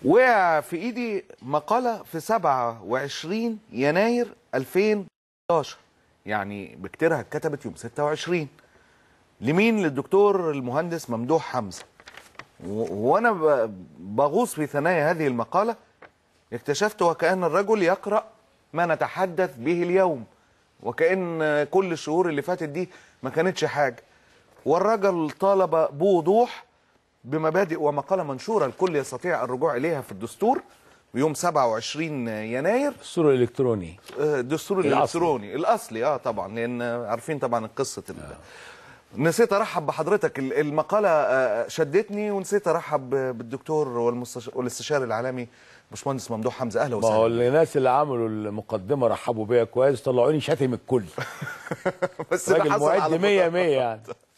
وقع في ايدي مقاله في 27 يناير 2011 يعني بكتيرها اتكتبت يوم 26 لمين للدكتور المهندس ممدوح حمزه و- وانا ب- بغوص في ثنايا هذه المقاله اكتشفت وكأن الرجل يقرأ ما نتحدث به اليوم وكأن كل الشهور اللي فاتت دي ما كانتش حاجة والرجل طالب بوضوح بمبادئ ومقالة منشورة الكل يستطيع الرجوع إليها في الدستور يوم 27 يناير الدستور الالكتروني آه، الدستور الأصلي. الالكتروني الاصلي اه طبعا لان عارفين طبعا قصه ال... نسيت ارحب بحضرتك ال- المقاله آه، شدتني ونسيت ارحب بالدكتور والمستش... والاستشاري العالمي باشمهندس ممدوح حمزه اهلا ما هو وسهلا الناس اللي عملوا المقدمه رحبوا بيا كويس طلعوني شاتم الكل بس ده راجل حصل معد على 100 فترة. 100 يعني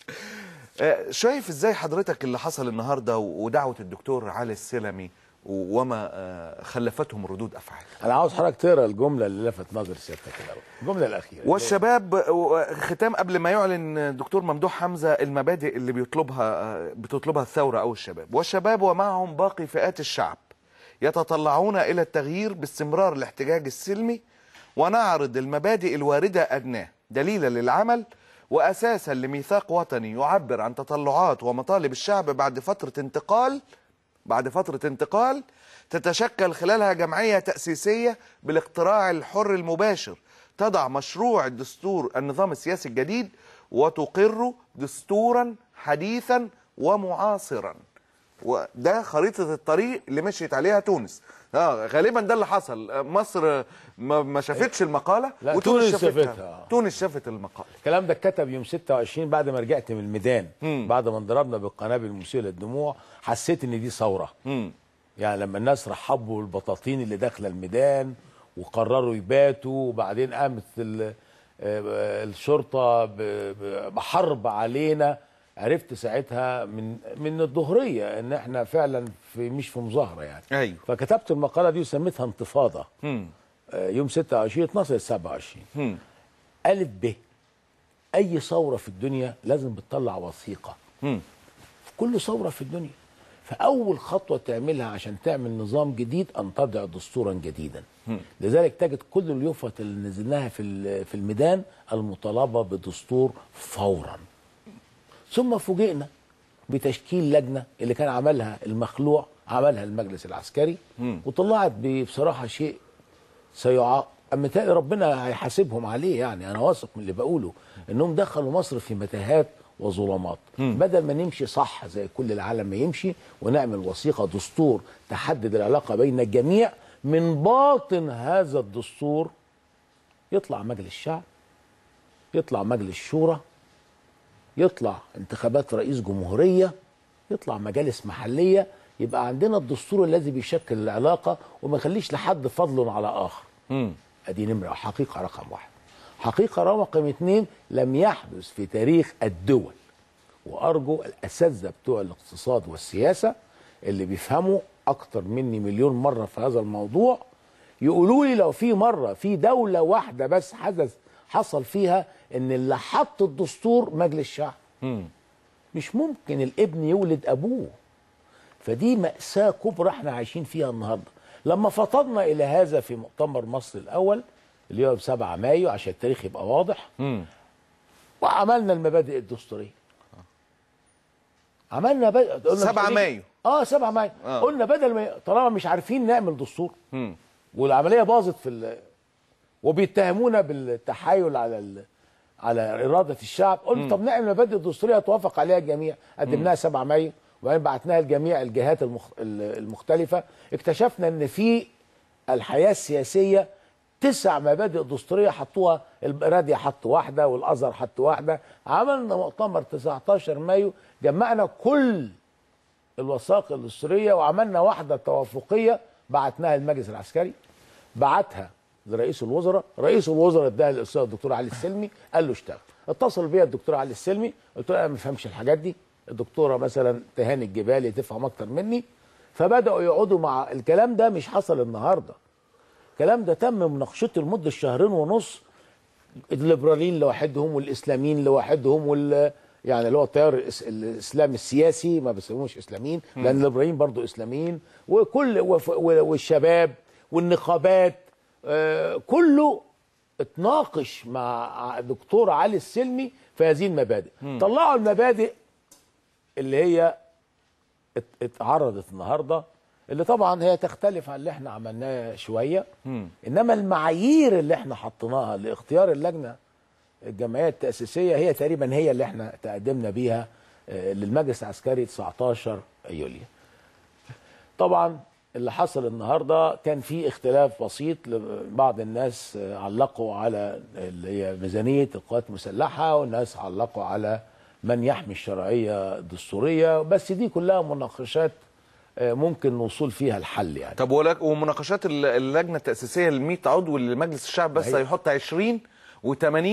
آه، شايف ازاي حضرتك اللي حصل النهارده و- ودعوه الدكتور علي السلمي و- وما آه، خلفتهم ردود افعال انا عاوز حضرتك تقرا الجمله اللي لفت نظر سيادتك الاول الجمله الاخيره والشباب و- ختام قبل ما يعلن الدكتور ممدوح حمزه المبادئ اللي بيطلبها بتطلبها الثوره او الشباب والشباب ومعهم باقي فئات الشعب يتطلعون الى التغيير باستمرار الاحتجاج السلمي ونعرض المبادئ الوارده ادناه دليلا للعمل واساسا لميثاق وطني يعبر عن تطلعات ومطالب الشعب بعد فتره انتقال بعد فترة انتقال تتشكل خلالها جمعية تأسيسية بالاقتراع الحر المباشر تضع مشروع الدستور النظام السياسي الجديد وتقر دستورا حديثا ومعاصرا وده خريطة الطريق اللي مشيت عليها تونس اه غالبا ده اللي حصل آه، مصر ما ما شافتش المقالة لا، وتونس تونس شافتها. تونس شافت المقالة الكلام ده اتكتب يوم 26 بعد ما رجعت من الميدان بعد ما انضربنا بالقنابل المسيله للدموع حسيت ان دي ثوره مم. يعني لما الناس رحبوا بالبطاطين اللي داخله الميدان وقرروا يباتوا وبعدين قامت ال- آه، الشرطه ب- ب- بحرب علينا عرفت ساعتها من من الظهريه ان احنا فعلا في مش في مظاهره يعني ايوه فكتبت المقاله دي وسميتها انتفاضه مم. آه، يوم 26 12 27 مم. ألف ب أي ثورة في الدنيا لازم بتطلع وثيقة مم. في كل ثورة في الدنيا فأول خطوة تعملها عشان تعمل نظام جديد أن تضع دستورا جديدا لذلك تجد كل اليوفط اللي نزلناها في ال- في الميدان المطالبة بدستور فورا ثم فوجئنا بتشكيل لجنة اللي كان عملها المخلوع عملها المجلس العسكري وطلعت ب- بصراحة شيء سيعاق متهيألي ربنا هيحاسبهم عليه يعني انا واثق من اللي بقوله انهم دخلوا مصر في متاهات وظلمات بدل ما نمشي صح زي كل العالم ما يمشي ونعمل وثيقه دستور تحدد العلاقه بين الجميع من باطن هذا الدستور يطلع مجلس الشعب يطلع مجلس شورى يطلع انتخابات رئيس جمهوريه يطلع مجالس محليه يبقى عندنا الدستور الذي بيشكل العلاقه وما يخليش لحد فضل على اخر مم. ادي نمره حقيقه رقم واحد حقيقه رقم اثنين لم يحدث في تاريخ الدول وارجو الاساتذه بتوع الاقتصاد والسياسه اللي بيفهموا اكتر مني مليون مره في هذا الموضوع يقولوا لي لو في مره في دوله واحده بس حدث حصل فيها ان اللي حط الدستور مجلس الشعب مم. مش ممكن الابن يولد ابوه فدي مأساة كبرى احنا عايشين فيها النهارده لما فطدنا الى هذا في مؤتمر مصر الاول اللي هو ب 7 مايو عشان التاريخ يبقى واضح مم. وعملنا المبادئ الدستوريه عملنا ب... قلنا 7 مش هنيجي- مايو. اه 7 مايو آه. قلنا بدل ما طالما مش عارفين نعمل دستور مم. والعمليه باظت في ال... وبيتهمونا بالتحايل على ال... على اراده الشعب قلنا طب نعمل مبادئ دستوريه توافق عليها الجميع قدمناها 7 مايو وبعدين بعتناها لجميع الجهات المخ... ال- المختلفه اكتشفنا ان في الحياه السياسيه تسع مبادئ دستوريه حطوها الراديا حط واحده والازهر حط واحده عملنا مؤتمر 19 مايو جمعنا كل الوثائق الدستوريه وعملنا واحده توافقيه بعتناها للمجلس العسكري بعتها لرئيس الوزراء رئيس الوزراء اداها للاستاذ الدكتور علي السلمي قال له اشتغل اتصل بيا الدكتور علي السلمي قلت له انا ما بفهمش الحاجات دي الدكتوره مثلا تهاني الجبالي تفهم اكتر مني فبداوا يقعدوا مع الكلام ده مش حصل النهارده الكلام ده تم مناقشته لمده شهرين ونص الليبراليين لوحدهم والاسلاميين لوحدهم يعني اللي هو التيار الإس- الاسلامي السياسي ما بيسموش اسلاميين لان الابراهيم برضو اسلاميين وكل وف- و- والشباب والنقابات آه، كله اتناقش مع دكتور علي السلمي في هذه المبادئ طلعوا المبادئ اللي هي ات- اتعرضت النهارده اللي طبعا هي تختلف عن اللي احنا عملناه شويه انما المعايير اللي احنا حطيناها لاختيار اللجنه الجمعيه التاسيسيه هي تقريبا هي اللي احنا تقدمنا بيها آه، للمجلس العسكري 19 يوليو طبعا اللي حصل النهارده كان في اختلاف بسيط بعض الناس آه، علقوا على اللي هي ميزانيه القوات المسلحه والناس علقوا على من يحمي الشرعيه الدستوريه بس دي كلها مناقشات آه، ممكن الوصول فيها الحل يعني طب ولك ومناقشات ال- اللجنه التاسيسيه ال 100 عضو اللي مجلس الشعب بس هي- هيحط 20 و80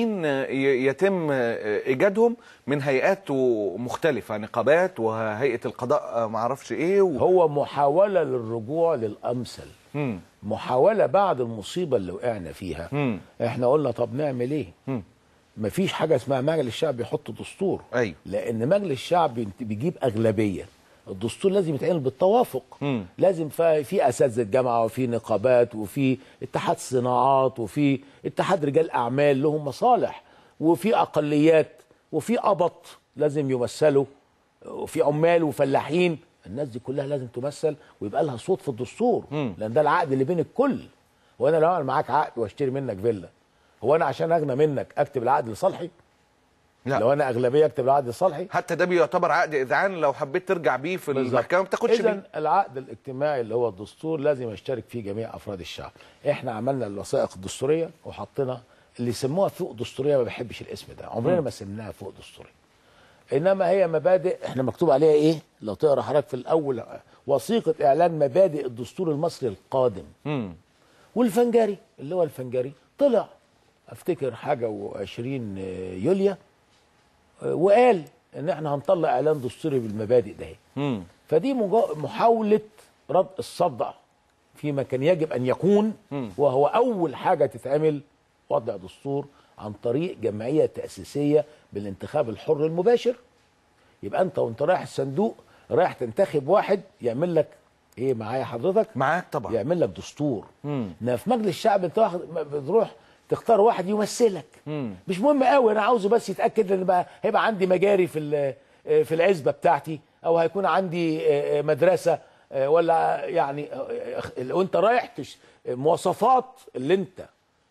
يتم ايجادهم من هيئات مختلفه نقابات وهيئه القضاء ما اعرفش ايه و... هو محاوله للرجوع للامثل مم. محاوله بعد المصيبه اللي وقعنا فيها مم. احنا قلنا طب نعمل ايه مم. مفيش حاجه اسمها مجلس الشعب يحط دستور أيوة. لان مجلس الشعب بينت- بيجيب اغلبيه الدستور لازم يتعمل بالتوافق مم. لازم فا- في اساتذه جامعه وفي نقابات وفي اتحاد صناعات وفي اتحاد رجال اعمال لهم مصالح وفي اقليات وفي قبط لازم يمثلوا وفي عمال وفلاحين الناس دي كلها لازم تمثل ويبقى لها صوت في الدستور مم. لان ده العقد اللي بين الكل وانا لو اعمل معاك عقد واشتري منك فيلا هو انا عشان اغنى منك اكتب العقد لصالحي لا لو انا اغلبيه اكتب العقد لصالحي حتى ده بيعتبر عقد اذعان لو حبيت ترجع بيه في المحكمه ما بتاخدش اذا بيه العقد الاجتماعي اللي هو الدستور لازم يشترك فيه جميع افراد الشعب احنا عملنا الوثائق الدستوريه وحطينا اللي يسموها فوق دستوريه ما بحبش الاسم ده عمرنا ما سميناها فوق دستوريه انما هي مبادئ احنا مكتوب عليها ايه لو تقرا حضرتك في الاول وثيقه اعلان مبادئ الدستور المصري القادم مم. والفنجري اللي هو الفنجري طلع افتكر حاجه و20 يوليو آه، وقال ان احنا هنطلع اعلان دستوري بالمبادئ ده مم. فدي مجا- محاوله رد الصدع فيما كان يجب ان يكون وهو اول حاجه تتعمل وضع دستور عن طريق جمعيه تاسيسيه بالانتخاب الحر المباشر يبقى انت وانت رايح الصندوق رايح تنتخب واحد يعمل لك ايه معايا حضرتك معاك طبعا يعمل لك دستور مم. انما في مجلس الشعب انت واخد ما بتروح تختار واحد يمثلك مم. مش مهم قوي انا عاوزه بس يتاكد ان بقى هيبقى عندي مجاري في ال- في العزبه بتاعتي او هيكون عندي آه، آه، مدرسه آه، ولا يعني آه، لو انت رايح تش مواصفات اللي انت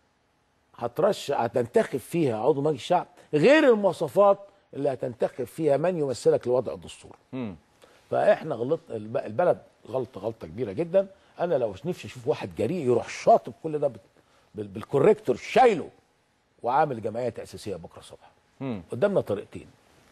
هترش هتنتخب فيها عضو مجلس الشعب غير المواصفات اللي هتنتخب فيها من يمثلك لوضع الدستور مم. فاحنا غلط الب- البلد غلطه غلطه كبيره جدا انا لو نفسي اشوف واحد جريء يروح شاطب كل ده بال- بال- بالكوريكتور شايله وعامل جمعيه تاسيسيه بكره الصبح مم. قدامنا طريقتين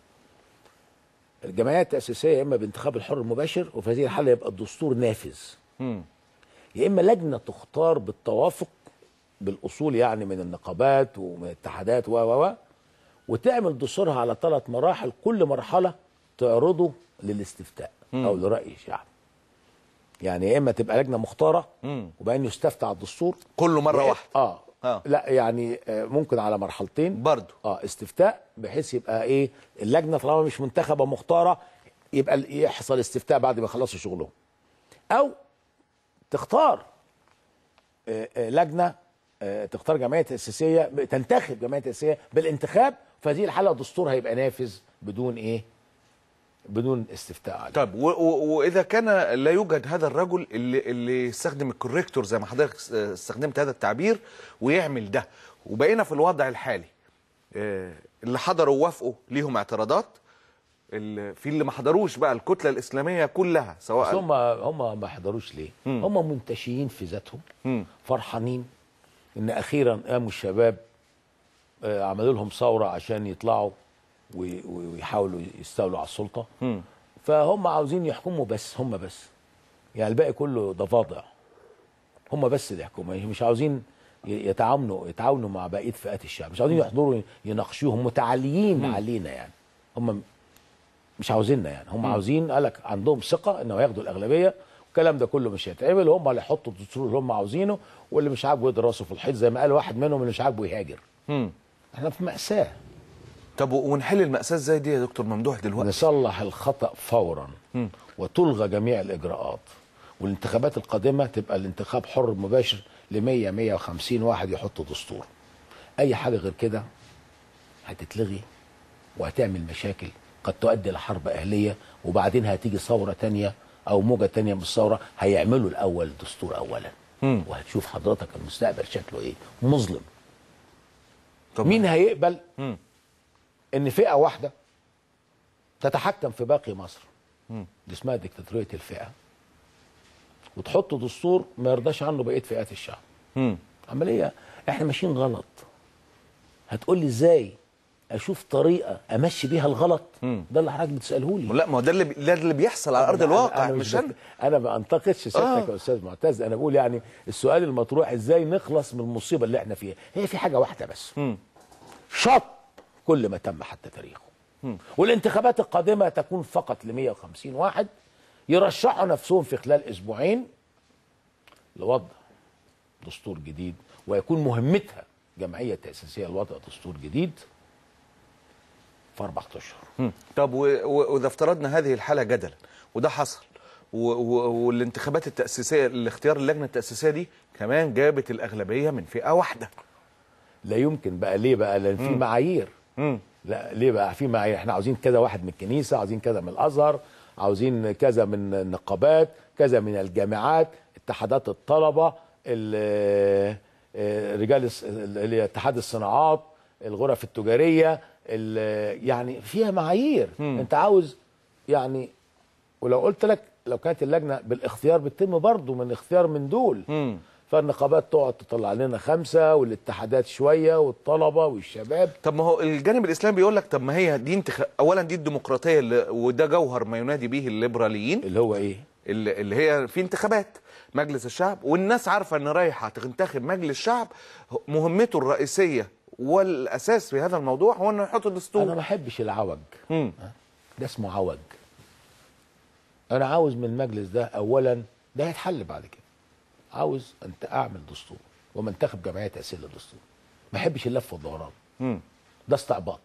الجمعيه التاسيسيه يا اما بانتخاب الحر المباشر وفي هذه الحاله يبقى الدستور نافذ مم. يا اما لجنه تختار بالتوافق بالاصول يعني من النقابات ومن الاتحادات و و و وتعمل دستورها على ثلاث مراحل كل مرحله تعرضه للاستفتاء او لراي الشعب يعني يا اما تبقى لجنه مختاره مم. وبعدين يستفتى على الدستور كله مره يا- واحده اه, آه. لا يعني آه، ممكن على مرحلتين برضو اه استفتاء بحيث يبقى ايه اللجنه طالما مش منتخبه مختاره يبقى ال- يحصل استفتاء بعد ما يخلصوا شغلهم او تختار آه، آه، لجنه آه، تختار جمعيه تاسيسيه تنتخب جمعيه تاسيسيه بالانتخاب في هذه الحاله الدستور هيبقى نافذ بدون ايه بدون استفتاء عليه طب و- و- واذا كان لا يوجد هذا الرجل اللي اللي يستخدم الكوريكتور زي ما حضرتك س- استخدمت هذا التعبير ويعمل ده وبقينا في الوضع الحالي آه، اللي حضروا ووافقوا ليهم اعتراضات ال- في اللي ما حضروش بقى الكتله الاسلاميه كلها بس سواء هم هم ما حضروش ليه؟ هم منتشيين في ذاتهم مم. فرحانين ان اخيرا قاموا الشباب آه، عملوا لهم ثوره عشان يطلعوا وي- وي- ويحاولوا يستولوا على السلطه مم. فهم عاوزين يحكموا بس هم بس يعني الباقي كله ضفادع هم بس اللي يحكموا يعني مش عاوزين ي- يتعاونوا يتعاونوا مع بقيه فئات الشعب مش عاوزين يحضروا يناقشوهم متعاليين علينا يعني هم مش عاوزيننا يعني هم عاوزين قالك عندهم ثقه انه هياخدوا الاغلبيه والكلام ده كله مش هيتعمل هم اللي يحطوا الدستور اللي هم عاوزينه واللي مش عاجبه يضرب راسه في الحيط زي ما قال واحد منهم اللي مش عاجبه يهاجر مم. احنا في مأساة طب ونحل المأساة ازاي دي يا دكتور ممدوح دلوقتي نصلح الخطأ فورا وتلغى جميع الإجراءات والانتخابات القادمة تبقى الانتخاب حر مباشر ل 100 150 واحد يحطوا دستور أي حاجة غير كده هتتلغي وهتعمل مشاكل قد تؤدي لحرب أهلية وبعدين هتيجي ثورة تانية أو موجة تانية من الثورة هيعملوا الأول الدستور أولا وهتشوف حضرتك المستقبل شكله إيه مظلم طب مين هيقبل مم. ان فئه واحده تتحكم في باقي مصر دي اسمها ديكتاتوريه الفئه وتحط دستور ما يرضاش عنه بقيه فئات الشعب مم. عمليه احنا ماشيين غلط هتقول لي ازاي اشوف طريقه امشي بيها الغلط ده اللي حضرتك بتساله لي لا ما هو ده اللي ده اللي بيحصل على ارض أنا- الواقع أنا مش بت- انا انا ما انتقدش سيادتك آه. يا استاذ معتز انا بقول يعني السؤال المطروح ازاي نخلص من المصيبه اللي احنا فيها هي في حاجه واحده بس مم. شط كل ما تم حتى تاريخه والانتخابات القادمه تكون فقط ل 150 واحد يرشحوا نفسهم في خلال اسبوعين لوضع دستور جديد ويكون مهمتها جمعيه تاسيسيه لوضع دستور جديد في اربع اشهر مم. طب و- و- واذا افترضنا هذه الحاله جدلا وده حصل و- و- والانتخابات التأسيسية الاختيار اللجنة التأسيسية دي كمان جابت الأغلبية من فئة واحدة لا يمكن بقى ليه بقى لان في معايير مم. لا ليه بقى في معايير احنا عاوزين كذا واحد من الكنيسه عاوزين كذا من الازهر عاوزين كذا من النقابات كذا من الجامعات اتحادات الطلبه ال- آه، رجال الس- اللي هي اتحاد الصناعات الغرف التجاريه ال- يعني فيها معايير انت عاوز يعني ولو قلت لك لو كانت اللجنه بالاختيار بتتم برضه من اختيار من دول مم. فالنقابات تقعد تطلع لنا خمسه والاتحادات شويه والطلبه والشباب طب ما هو الجانب الإسلامي بيقول لك طب ما هي دي انتخ... أولا دي الديمقراطية اللي... وده جوهر ما ينادي به الليبراليين اللي هو ايه؟ اللي اللي هي في انتخابات مجلس الشعب والناس عارفه ان رايحه تنتخب مجلس الشعب مهمته الرئيسيه والاساس في هذا الموضوع هو انه يحط انا دستور ما احبش العوج مم. ده اسمه عوج انا عاوز من المجلس ده اولا ده هيتحل بعد كده عاوز انت اعمل دستور ومنتخب جمعيه تاسيس للدستور ما احبش اللف والدوران مم. ده استعباط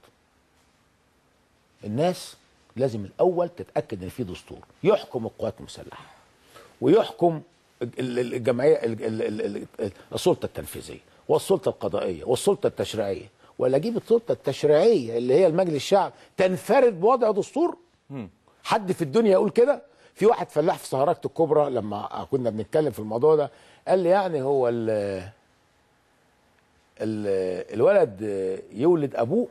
الناس لازم الاول تتاكد ان في دستور يحكم القوات المسلحه ويحكم ال- ال- الجمعيه ال- ال- ال- ال- السلطه التنفيذيه والسلطه القضائيه والسلطه التشريعيه ولا اجيب السلطه التشريعيه اللي هي المجلس الشعب تنفرد بوضع دستور حد في الدنيا يقول كده في واحد فلاح في سهرات الكبرى لما كنا بنتكلم في الموضوع ده قال لي يعني هو ال ال الولد يولد ابوه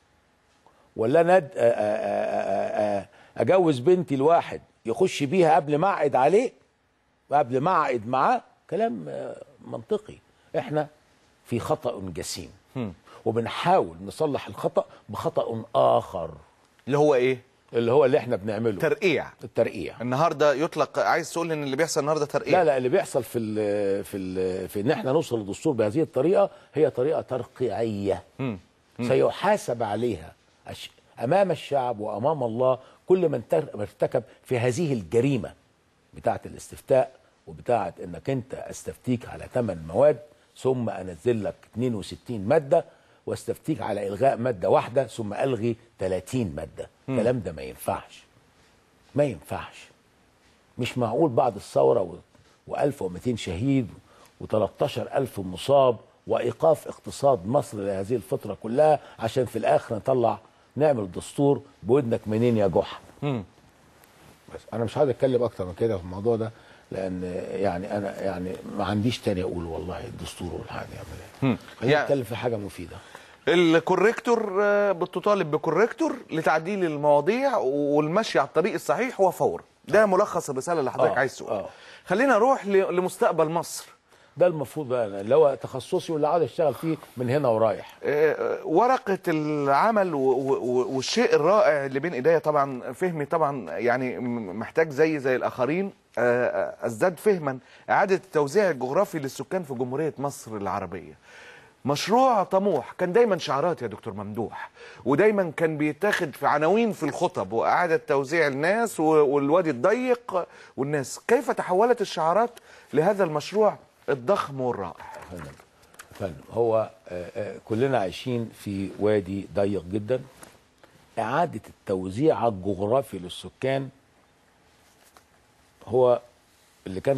ولا ند أ- أ- أ- أ- أ- اجوز بنتي لواحد يخش بيها قبل ما اعقد عليه وقبل ما اعقد معاه كلام آه، منطقي احنا في خطا جسيم وبنحاول نصلح الخطا بخطا اخر اللي هو ايه اللي هو اللي احنا بنعمله ترقيع الترقيع النهارده يطلق عايز تقول ان اللي بيحصل النهارده ترقيع لا لا اللي بيحصل في ال في ال في ان احنا نوصل للدستور بهذه الطريقه هي طريقه ترقيعيه سيحاسب عليها الش- امام الشعب وامام الله كل من تر- ارتكب في هذه الجريمه بتاعه الاستفتاء وبتاعه انك انت استفتيك على ثمان مواد ثم انزل لك 62 ماده واستفتيك على الغاء ماده واحده ثم الغي 30 ماده الكلام ده ما ينفعش ما ينفعش مش معقول بعد الثورة و1200 شهيد و13000 مصاب وإيقاف اقتصاد مصر لهذه الفترة كلها عشان في الآخر نطلع نعمل دستور بودنك منين يا جحا بس أنا مش عايز أتكلم أكتر من كده في الموضوع ده لأن يعني أنا يعني ما عنديش تاني أقول والله الدستور والحاجة يعمل إيه خلينا يعني- نتكلم في حاجة مفيدة الكوريكتور آه، بتطالب بكوريكتور لتعديل المواضيع والمشي على الطريق الصحيح وفورا ده ملخص الرساله اللي حضرتك آه، عايز تقولها آه. خلينا نروح ل- لمستقبل مصر ده المفروض بقى أنا اللي هو تخصصي واللي عاوز أشتغل فيه من هنا ورايح آه، ورقة العمل و- و- والشيء الرائع اللي بين ايديا طبعا فهمي طبعا يعني م- محتاج زي زي الاخرين آه، آه، ازداد فهما اعادة التوزيع الجغرافي للسكان في جمهورية مصر العربية مشروع طموح كان دايما شعارات يا دكتور ممدوح ودايما كان بيتاخد في عناوين في الخطب واعادة توزيع الناس و- والوادي الضيق والناس كيف تحولت الشعارات لهذا المشروع الضخم والرائع فندم فندم هو آه، آه، كلنا عايشين في وادي ضيق جدا اعاده التوزيع الجغرافي للسكان هو اللي كان